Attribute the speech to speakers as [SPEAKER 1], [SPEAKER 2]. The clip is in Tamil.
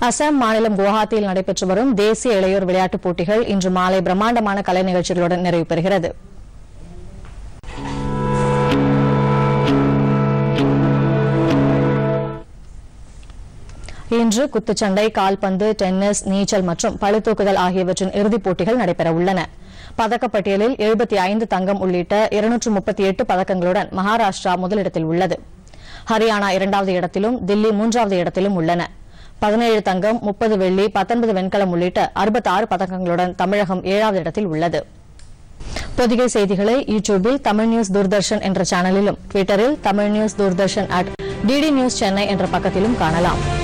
[SPEAKER 1] அசாம் மாநிலம் குவஹாத்தியில் நடைபெற்று வரும் தேசிய இளையோர் விளையாட்டுப் போட்டிகள் இன்று மாலை பிரம்மாண்டமான கலை நிகழ்ச்சிகளுடன் நிறைவு பெறுகிறது இன்று குத்துச்சண்டை கால்பந்து டென்னிஸ் நீச்சல் மற்றும் பளுதூக்குதல் ஆகியவற்றின் இறுதிப் போட்டிகள் நடைபெற உள்ளன பதக்கப்பட்டியலில் எழுபத்தி ஐந்து தங்கம் உள்ளிட்ட இருநூற்று முப்பத்தி எட்டு பதக்கங்களுடன் மகாராஷ்டிரா முதலிடத்தில் உள்ளது ஹரியானா இரண்டாவது இடத்திலும் தில்லி மூன்றாவது இடத்திலும் உள்ளன பதினேழு தங்கம் முப்பது வெள்ளி பத்தொன்பது வெண்கலம் உள்ளிட்ட அறுபத்தாறு பதக்கங்களுடன் தமிழகம் ஏழாவது இடத்தில் உள்ளது பொதிகை செய்திகளை யூடியூபில் தமிழ் நியூஸ் தூர்தர்ஷன் என்ற சேனலிலும் ட்விட்டரில் Tamil news Doordarshan at DD news Chennai என்ற பக்கத்திலும் காணலாம்